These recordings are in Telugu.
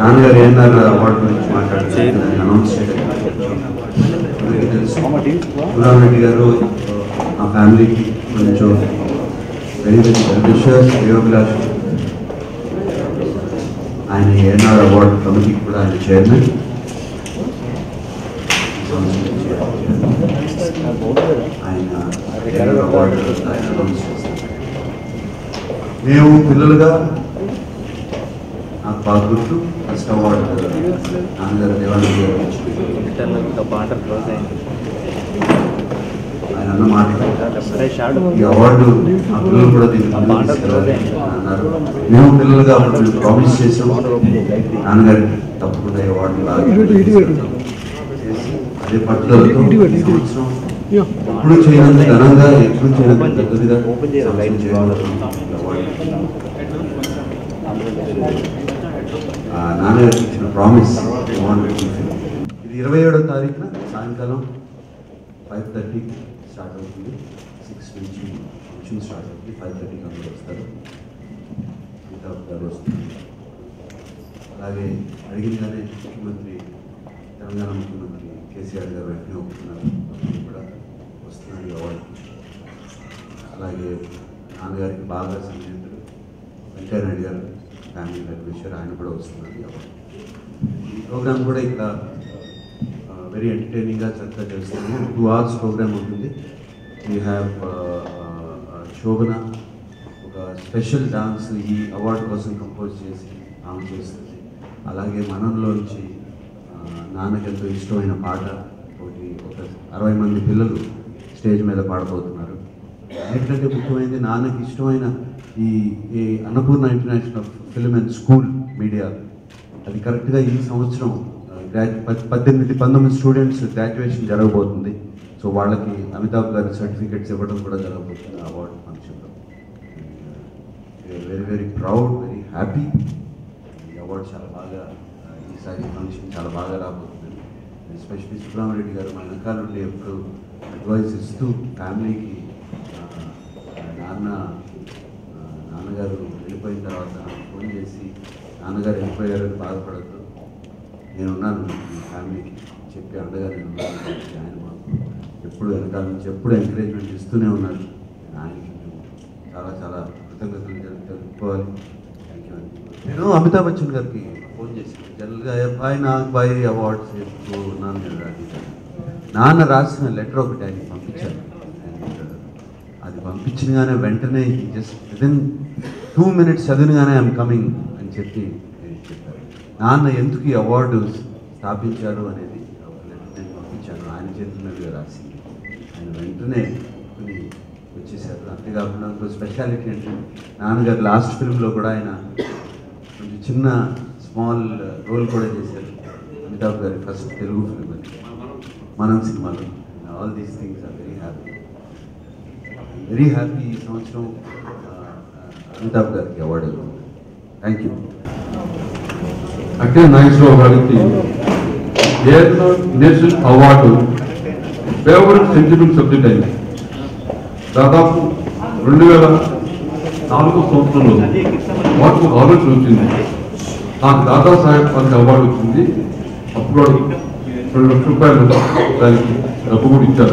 నాన్నగారు ఏఎన్ఆర్ అవార్డు గురించి మాట్లాడితే అనౌన్స్ చేయడం అందరికీ తెలుసు గులాం రెడ్డి గారు మా ఫ్యామిలీకి కొంచెం వెరీ వెరీ వెల్విషర్స్ యోగిలాష్ ఆయన ఏఎన్ఆర్ అవార్డు కమిటీకి కూడా ఆయన చైర్మన్ ఆయన ఏఎన్ఆర్ అవార్డు ఆయన అనౌన్స్ చేస్తారు మేము పిల్లలుగా నాకు బాగా గుర్తు ఫస్ట్ అవార్డు నాన్నగారు దేవాలయం గారు ఇచ్చి బార్డర్ క్లోజ్ అయింది ఆయన అన్న మాట ఫ్రెష్ షార్ట్ ఈ అవార్డు మా పిల్లలు కూడా దీన్ని ముందుకు తీసుకెళ్ళాలి అని అన్నారు మేము పిల్లలుగా అప్పుడు మేము ప్రామిస్ చేసాం నాన్నగారికి తప్పకుండా ఈ అవార్డు లాగి చేసి అదే పట్టుదలతో ఈ సంవత్సరం ఎప్పుడు చేయనంత ఘనంగా ఎప్పుడు చేయనంత పెద్దదిగా సంవత్సరం చేయబోతున్నాం ఈ అవార్డు. ఆ నాన్నగారికి ఇచ్చిన ప్రామిస్ ఇది ఇరవై ఏడో తారీఖున సాయంకాలం ఫైవ్ థర్టీకి స్టార్ట్ అవుతుంది సిక్స్ నుంచి ఫంక్షన్ స్టార్ట్ అవుతుంది ఫైవ్ థర్టీకి అందరూ వస్తారు అమితాబ్ గారు వస్తుంది అలాగే అడిగినగానే ముఖ్యమంత్రి తెలంగాణ ముఖ్యమంత్రి కేసీఆర్ గారు వెంటనే ఒప్పుకున్నారు ఆయన కూడా వస్తున్నారు ఈ అవార్డుకి అలాగే నాన్నగారికి బాగా సన్నిహితుడు వెంకయ్యనాయుడు గారు ఫ్యామిలీ వెల్విషర్ ఆయన కూడా వస్తున్నారు ఈ అవార్డు ఈ ప్రోగ్రామ్ కూడా ఇక్కడ వెరీ ఎంటర్టైనింగ్గా చక్కగా చేస్తాము టూ అవర్స్ ప్రోగ్రామ్ ఉంటుంది వీ హ్యావ్ శోభన ఒక స్పెషల్ డాన్స్ ఈ అవార్డు కోసం కంపోజ్ చేసి ఆమె చేస్తుంది అలాగే మనంలోంచి ఆ, నాన్నకి ఎంతో ఇష్టమైన పాట ఒకటి ఒక అరవై మంది పిల్లలు స్టేజ్ మీద పాడబోతున్నారు ఏంటంటే ముఖ్యమైనది నాన్నకి ఇష్టమైన ఈ ఈ Annapurna international film and school media అది కరెక్ట్గా ఈ సంవత్సరం ఆ, గ్రాడ్యు పద్- పద్దెనిమిది పంతొమ్మిది స్టూడెంట్స్ గ్రాడ్యుయేషన్ జరగబోతుంది సో వాళ్ళకి అమితాబ్ గారి సర్టిఫికెట్స్ ఇవ్వడం కూడా జరగబోతుంది అవార్డు ఫంక్షన్లో very very proud very happy ఈ అవార్డు చాలా బాగా ఆ, ఈసారి ఫంక్షన్ చాలా బాగా రాబోతుంది ఎస్పెషల్లీ సుబ్రహ్మరెడ్డి గారు మా వెనకాల నుండి ఎప్పుడు అడ్వైస్ ఇస్తూ ఫ్యామిలీకి ఆ, నాన్న ఆ, నాన్నగారు వెళ్ళిపోయిన తర్వాత నాకు ఫోన్ చేసి నాన్నగారు వెళ్ళిపోయారని బాధపడద్దు నేనున్నాను మీ ఫ్యామిలీకి చెప్పి అండగా నేను ఉన్నాను అని చెప్పి ఆయన మాకు ఎప్పుడు వెనకాల నుంచి ఎప్పుడు ఎంకరేజ్మెంట్ ఇస్తూనే ఉన్నారు ఆయనకి మేము చాలా చాలా కృతజ్ఞతలు తెలు- తెలుపుకోవాలి థ్యాంక్ యూ అండి నేను అమితాబ్ బచ్చన్ గారికి ఫోన్ చేశాను జనరల్గా అబ్బాయి నాకు బాయ్ అవార్డ్స్ చెప్తూ ఉన్నాను కదా అది ఇది అని. నాన్న రాసిన లెటర్ ఒకటి ఆయనకి పంపించాను And, uh, అది పంపించగానే వెంటనే జస్ట్ విదిన్ టూ మినిట్స్ చదివినగానే ఐఎమ్ కమింగ్ అని చెప్పి చెప్పారు నాన్న ఎందుకు ఈ అవార్డు స్థాపించారు అనేది ఒక లెటర్ నేను పంపించాను ఆయన చేతుల మీదుగా రాసి ఆయన వెంటనే కొన్ని వచ్చేసారు అంతేకాకుండా ఇంకో స్పెషాలిటీ అంటే నాన్నగారు లాస్ట్ ఫిల్మ్లో కూడా ఆయన కొంచెం చిన్న స్మాల్ రోల్ కూడా చేశారు అమితాబ్ గారి ఫస్ట్ తెలుగు ఫిల్మ్ అది మనం సినిమాలో all these things are very happy very happy ఈ సంవత్సరం ఆ, అమితాబ్ గారికి అవార్డు ఇవ్వాలి థ్యాంక్ యూ అఖిల నాగేశ్వరరావు గారికి ఏదో national award favourite sentiment subject అయింది దాదాపు రెండు వేల నాలుగో సంవత్సరంలో వాటికి ఒక ఆలోచన వచ్చింది నాకు దాదా సాహెబ్ వారికి అవార్డు వచ్చింది అప్పుడు రెండు లక్షల రూపాయలు దానికి డబ్బు కూడా ఇచ్చారు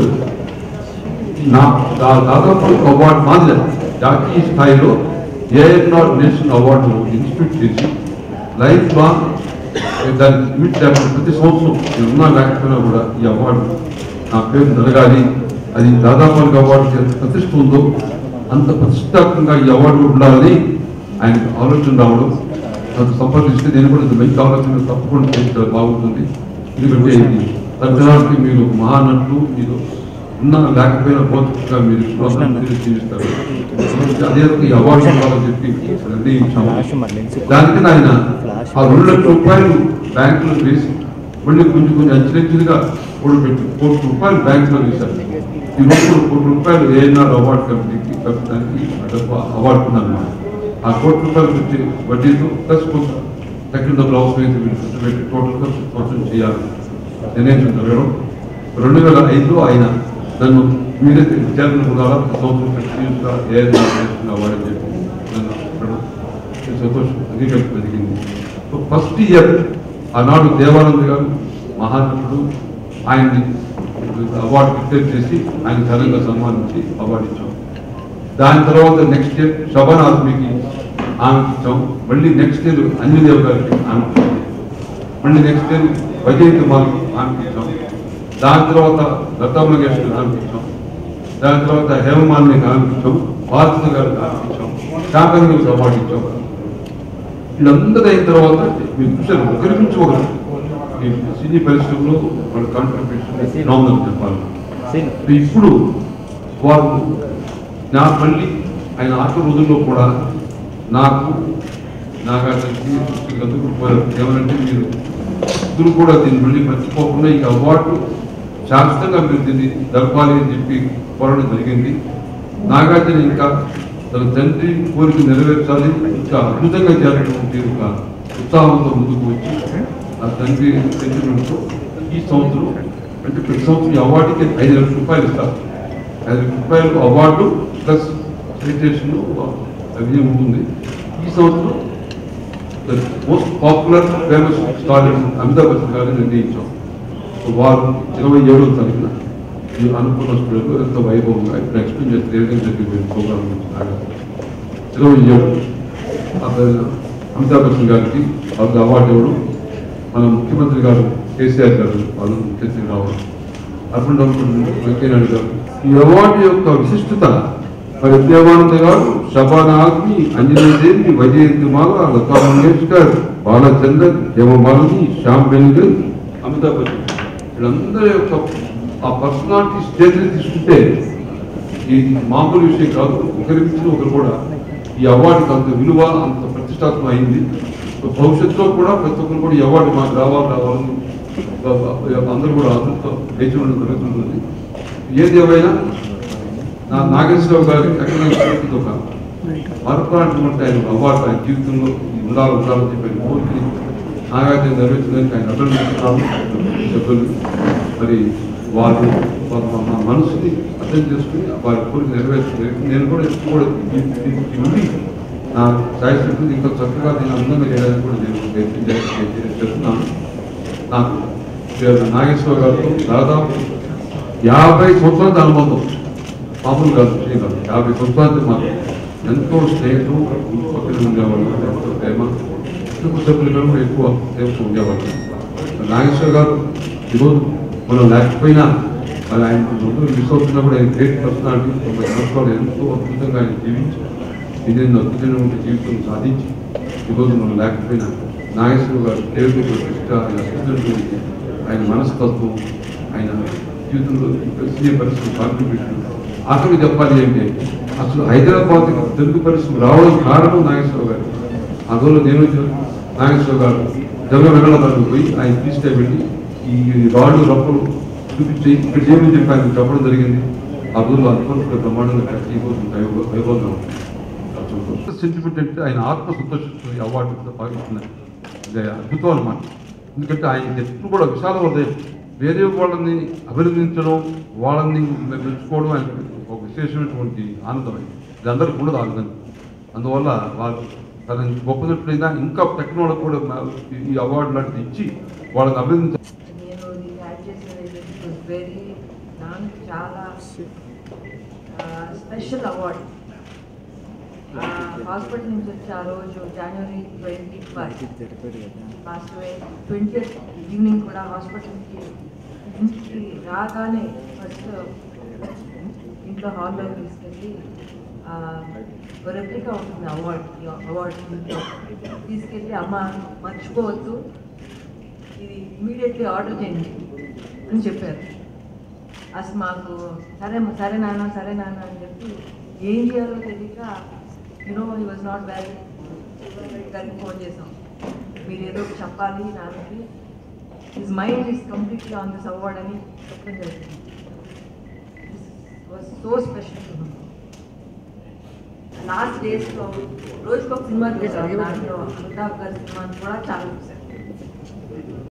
నా దా- దాదాపు ఒక అవార్డు మాదిరి జాతీయ స్థాయిలో ఏఎన్ఆర్ నేషనల్ అవార్డు ఇన్స్టిట్యూట్ చేసి లైఫ్ లాంగ్ దానికి లిమిట్ లేకుండా ప్రతి సంవత్సరం నేను ఉన్నా లేకపోయినా కూడా ఈ అవార్డు నా పేరు జరగాలి అది దాదాపు అవార్డు ఎంత ప్రతిష్ట ఉందో అంత ప్రతిష్టాత్మకంగా ఈ అవార్డు ఉండాలని ఆయనకు ఆలోచన రావడం నన్ను సంప్రదిస్తే నేను కూడా ఇది మంచి ఆలోచన తప్పకుండా చేస్తే బాగుంటుంది ఎందుకంటే ఇది తగ్గడానికి మీరు ఒక మహానటులు మీరు ఉన్నా లేకపోయినా భౌతికంగా మీరు మీరు జీవిస్తారు అదే ఒక ఈ అవార్డు ఇవ్వాలని చెప్పి నిర్ణయించాము దానికి ఆయన ఆ రెండు లక్షల రూపాయలు బ్యాంకులో వేసి మళ్ళీ కొంచెం కొంచెం అంచెలంచెలుగా కూడబెట్టి కోటి రూపాయలు బ్యాంకులో వేశారు ఈ రోజు కోటి రూపాయలు ఏఎన్ఆర్ అవార్డు కమిటీకి కట్టడానికి అవార్డు ఉందన్నమాట ఆ కోటి రూపాయలు వచ్చి వడ్డీతో ప్లస్ కొంత తగ్గిన డబ్బులు అవసరమైతే వీళ్ళు ఖర్చు పెట్టి టోటల్ ఖర్చు సంవత్సరం చేయాలి నిర్ణయించడం జరగడం రెండు వేల ఐదులో ఆయన నన్ను మీరే విద్యార్థులు కూడా సంవత్సరం కంటిన్యూస్గా ఏఎన్ఆర్ నేషనల్ అవార్డు అని చెప్పి నన్ను అడగడం. సంతోషం అంగీకరించడం జరిగింది ఫస్ట్ ఇయర్ ఆనాడు దేవానంద్ గారు మహానటుడు ఆయన్ని అవార్డు డిక్లేర్ చేసి ఆయన ఘనంగా సన్మానించి అవార్డు ఇచ్చాం దాని తర్వాత నెక్స్ట్ ఇయర్ శోభన్ ఆత్మికి ఆమెకి ఇచ్చాం మళ్ళీ నెక్స్ట్ ఇయర్ అంజనేవ్ గారికి ఆమెకి ఇచ్చాం. మళ్ళీ నెక్స్ట్ ఇయర్ వైజయంతి కుమార్కి ఆమెకి ఇచ్చాం దాని తర్వాత లతా మంగేష్కర్ ఆమెకి ఇచ్చాం దాని తర్వాత హేమమాలిని ఆమెకి ఇచ్చాం భారత గారికి ఆమెకి ఇచ్చాం శాంకర్ గారికి అవార్డు ఇచ్చాం వీళ్ళందరూ అయిన తర్వాత మీరు చూసారు ఒకరి నుంచి ఒకరు ఈ సినీ పరిశ్రమలో వాళ్ళ కాంట్రిబ్యూషన్ నామినల్ చెప్పాలి ఇప్పుడు వారు నా మళ్ళీ ఆయన ఆఖరి రోజుల్లో కూడా నాకు నాగార్జునకి దృష్టికి అందుకుపోయారు ఏమనంటే మీరు ఇద్దరు కూడా దీన్ని మళ్ళీ మర్చిపోకుండా ఈ అవార్డు శాశ్వతంగా మీరు దీన్ని జరపాలి అని చెప్పి కోరడం జరిగింది నాగార్జున ఇంకా తన తండ్రి కోరిక నెరవేర్చాలి ఇంకా అద్భుతంగా చేయాలనేటువంటి ఒక ఉత్సాహంతో ముందుకు వచ్చి ఆ తండ్రి సెంటిమెంట్తో ఈ సంవత్సరం అంటే ప్రతి సంవత్సరం ఈ అవార్డుకి ఐదు లక్షల రూపాయలు ఇస్తారు ఐదు లక్షల రూపాయలు అవార్డు ప్లస్ సెలిబ్రేషన్ అవి ఉంటుంది ఈ సంవత్సరం most popular famous star Amitabh Bachchan గారిని నిర్ణయించాం సో వారు ఇరవై ఏడవ తారీఖున ఈ అనుకున్న స్టూడియోలో ఎంతో వైభవంగా ఇప్పుడు ఎక్స్ప్లెయిన్ చేస్తే ఏ విధంగా జరిగింది ప్రోగ్రామ్ గురించి నాకు ఇరవై ఏడు అతను అమితాబ్ బచ్చన్ గారికి వాళ్ళకి అవార్డు ఇవ్వడం మన ముఖ్యమంత్రి గారు కేసీఆర్ గారు వాళ్ళు ముఖ్య అతిథిగా రావడం అర్బన్ డెవలప్మెంట్ వెంకయ్యనాయుడు గారు ఈ అవార్డు యొక్క విశిష్టత మరి దేవానంద గారు శబానా ఆగ్ని అంజనేయదేవి వైజయంతి మాల లతా మంగేష్కర్ బాలచందర్ హేమమాలిని శ్యామ్ బెనిగల్ అమితాబ్ బచ్చన్ వీళ్ళందరి యొక్క ఆ పర్సనాలిటీ స్టేజ్ తీసుకుంటే ఇది మామూలు విషయం కాదు ఒకరి మించిన ఒకరు కూడా ఈ అవార్డుకి అంత విలువ అంత ప్రతిష్టాత్మక అయింది భవిష్యత్తులో కూడా ప్రతి ఒక్కరు కూడా ఈ అవార్డు మాకు రావాలి రావాలని అందరూ కూడా అందరితో వేచి ఉండడం జరుగుతుంది ఏది ఏమైనా నా నాగేశ్వరరావు గారి ఎకనామిక్ ఒక మరపురాటువంటి ఆయన అవార్డు ఆయన జీవితంలో ఇది ఉండాలి ఉండాలని చెప్పి ఆయన కోరికని నాగార్జున నెరవేర్చడానికి ఆయన అభినందిస్తున్నాను సభ్యులు మరి వారు వారు మా మనసుని అర్థం చేసుకుని వారి కోరిక నెరవేర్చుకుని నేను కూడా ఎప్పుడు కూడా ఈ- ఈ- ఈ ఉండి నా సాయశక్తిని ఇంకా చక్కగా నేను అందంగా చేయడానికి కూడా నేను ప్రయత్నం చేసి- చేసి- చేస్తున్నాను నాకు నాగేశ్వర గారితో దాదాపు యాభై సంవత్సరాల అనుబంధం మామూలు కాదు విషయం కాదు యాభై సంవత్సరాలు మాకు ఎంతో స్నేహం పక్కన ఉండేవాళ్ళు ఎంతో ప్రేమ కుటుంబ సభ్యులు కూడా ఎక్కువ ప్రేమతో ఉండేవాళ్ళు నాగేశ్వర గారు ఈరోజు మనం లేకపోయినా మరి ఆయన ముందు మిస్ అవుతున్నా కూడా ఆయన గ్రేట్ పర్సనాలిటీ తొంభై సంవత్సరాలు ఎంతో అద్భుతంగా ఆయన జీవించి ఇది అద్భుతమైన జీవితం సాధించి ఈరోజు మనం లేకపోయినా నాగేశ్వర గారు పేరు ప్రతిష్ట ఆయన అద్భుతమైన ఆయన మనస్తత్వం ఆయన జీవితంలో ప్రసిద్ధి పరిశ్రమ కాంట్రిబ్యూషన్ ఆఖరి చెప్పాలి అంటే అసలు హైదరాబాద్ తెలుగు పరిశ్రమ రావడం కారణం నాగేశ్వర గారు ఆ రోజులో నేను నాగేశ్వర గారు జగ వెంకటగారు పోయి ఆయన తీసుకెళ్ళి ఈ రాళ్ళు రప్పలు చూపించి ఇక్కడ చేయమని చెప్పి ఆయన చెప్పడం జరిగింది ఆ రోజుల్లో అద్భుతంగా బ్రహ్మాండంగా కట్టి ఈరోజు వైభవ- వైభవంగా ఉంది సెంటిమెంట్ అంటే ఆయన ఆత్మ సంతోషిస్తూ ఈ అవార్డు భావిస్తున్నారు ఇది అద్భుతం అన్నమాట ఎందుకంటే ఆయన ఎప్పుడు కూడా విశాల హృదయం వేరే వాళ్ళని అభినందించడం వాళ్ళని మె- మెచ్చుకోవడం ఆయన ఒక విశేషమైనటువంటి ఆనందం అది. ఇది అందరికీ ఉండదు ఆ విధంగా అందువల్ల వారు తన గొప్పదట్లయినా ఇంకా టెక్నాలజీ కూడా మా- ఈ- ఈ అవార్డు లాంటిది ఇచ్చి వాళ్ళని అభినందించాలి నేను ఇది యాడ్ చేసేది వెరీ నాకు చాలా స్పెషల్ అవార్డ్ హాస్పిటల్ నుంచి వచ్చి ఆ రోజు జనవరి ట్వంటీ లాస్ట్ ట్వంటీ ఈవినింగ్ కూడా హాస్పిటల్కి ఇంటికి రాగానే ఫస్ట్ ఇంట్లో హాల్లో తీసుకెళ్ళి ఆ, ఒక రెప్లికా ఉంటుంది అవార్డ్ అవార్డ్ ఇంట్లో తీసుకెళ్ళి అమ్మ మర్చిపోవద్దు ఇది ఇమీడియట్లీ ఆర్డర్ చేయండి అని చెప్పారు అసలు మాకు సరే అమ్మ, సరే నాన్న సరే నాన్న అని చెప్పి ఏం చేయాలో తెలియక you know he was not well గారికి ఫోన్ చేసాం మీరు ఏదో ఒకటి చెప్పాలి నాన్నకి his mind is completely on this award అని చెప్పడం జరిగింది వాజ్ సో స్పెషల్ లాస్ట్ డేస్లో రోజుకొక సినిమా చూసాను దాంట్లో అమితాబ్ గారి సినిమాని కూడా చాలా చూశాను